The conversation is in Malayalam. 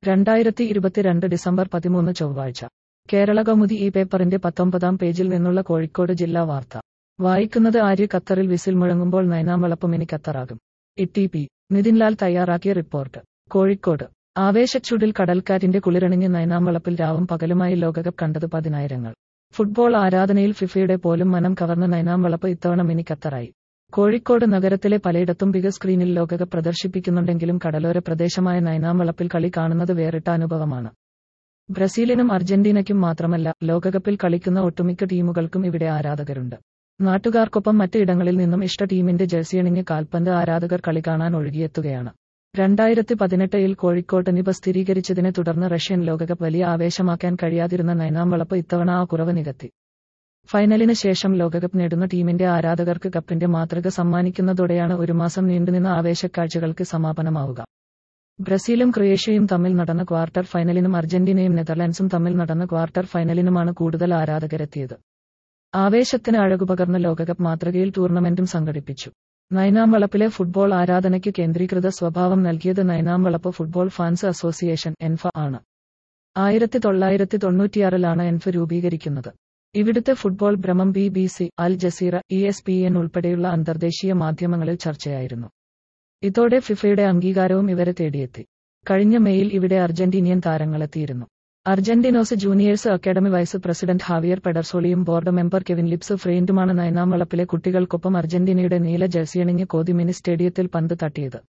രണ്ടായിരത്തി ഇരുപത്തിരണ്ട് ഡിസംബർ പതിമൂന്ന് ചൊവ്വാഴ്ച കേരള കൗമുദി ഈ പേപ്പറിന്റെ പത്തൊമ്പതാം പേജിൽ നിന്നുള്ള കോഴിക്കോട് ജില്ലാ വാർത്ത വായിക്കുന്നത് ആര്യ ഖത്തറിൽ വിസിൽ മുഴങ്ങുമ്പോൾ നൈനാം വളപ്പം ഇനി ഖത്തറാകും ഇ പി നിതിൻലാൽ തയ്യാറാക്കിയ റിപ്പോർട്ട് കോഴിക്കോട് ആവേശച്ചൂടിൽ കടൽക്കാറ്റിന്റെ കുളിരണിഞ്ഞ് നൈനാം വളപ്പിൽ രാവും പകലുമായി ലോകകപ്പ് കണ്ടത് പതിനായിരങ്ങൾ ഫുട്ബോൾ ആരാധനയിൽ ഫിഫയുടെ പോലും മനം കവർന്ന നൈനാം വളപ്പ് ഇത്തവണ മിനി ഖത്തറായി കോഴിക്കോട് നഗരത്തിലെ പലയിടത്തും ബിഗ് സ്ക്രീനിൽ ലോകകപ്പ് പ്രദർശിപ്പിക്കുന്നുണ്ടെങ്കിലും കടലോര പ്രദേശമായ നൈനാം വളപ്പിൽ കളി കാണുന്നത് വേറിട്ട അനുഭവമാണ് ബ്രസീലിനും അർജന്റീനയ്ക്കും മാത്രമല്ല ലോകകപ്പിൽ കളിക്കുന്ന ഒട്ടുമിക്ക ടീമുകൾക്കും ഇവിടെ ആരാധകരുണ്ട് നാട്ടുകാർക്കൊപ്പം മറ്റ് ഇടങ്ങളിൽ നിന്നും ഇഷ്ട ടീമിന്റെ ജേഴ്സിയണിഞ്ഞ് കാൽപന്ത് ആരാധകർ കളി കാണാൻ ഒഴുകിയെത്തുകയാണ് രണ്ടായിരത്തി പതിനെട്ടിൽ കോഴിക്കോട്ട് നിപ സ്ഥിരീകരിച്ചതിനെ തുടർന്ന് റഷ്യൻ ലോകകപ്പ് വലിയ ആവേശമാക്കാൻ കഴിയാതിരുന്ന നൈനാം വളപ്പ് ഇത്തവണ ആ കുറവ് നികത്തി ഫൈനലിന് ശേഷം ലോകകപ്പ് നേടുന്ന ടീമിന്റെ ആരാധകർക്ക് കപ്പിന്റെ മാതൃക സമ്മാനിക്കുന്നതോടെയാണ് ഒരു മാസം നീണ്ടുനിന്ന ആവേശക്കാഴ്ചകൾക്ക് സമാപനമാവുക ബ്രസീലും ക്രൊയേഷ്യയും തമ്മിൽ നടന്ന ക്വാർട്ടർ ഫൈനലിനും അർജന്റീനയും നെതർലാൻഡ്സും തമ്മിൽ നടന്ന ക്വാർട്ടർ ഫൈനലിനുമാണ് കൂടുതൽ ആരാധകരെത്തിയത് ആവേശത്തിന് അഴകുപകർന്ന ലോകകപ്പ് മാതൃകയിൽ ടൂർണമെന്റും സംഘടിപ്പിച്ചു നൈനാം വളപ്പിലെ ഫുട്ബോൾ ആരാധനയ്ക്ക് കേന്ദ്രീകൃത സ്വഭാവം നൽകിയത് Nainam Valappu football fans association എൻഫ ആണ് ആയിരത്തി തൊള്ളായിരത്തി തൊണ്ണൂറ്റിയാറിലാണ് എൻഫ് രൂപീകരിക്കുന്നത് ഇവിടുത്തെ ഫുട്ബോൾ ഭ്രമം B B C Al Jazeera E S P N ഉൾപ്പെടെയുള്ള അന്തർദേശീയ മാധ്യമങ്ങളിൽ ചർച്ചയായിരുന്നു ഇതോടെ ഫിഫയുടെ അംഗീകാരവും ഇവരെ തേടിയെത്തി കഴിഞ്ഞ മെയിൽ ഇവിടെ അർജന്റീനിയൻ താരങ്ങളെത്തിയിരുന്നു Argentinos Juniors academy vice president Javier പെഡർസോളിയും ബോർഡ് മെമ്പർ കെവിൻ ലിപ്സ് ഫ്രെയിൻഡുമാണ് നൈനാം വളപ്പിലെ കുട്ടികൾക്കൊപ്പം അർജന്റീനയുടെ നീല ജേഴ്സിയണിഞ്ഞ് കോതി മിനി സ്റ്റേഡിയത്തിൽ പന്ത് തട്ടിയത്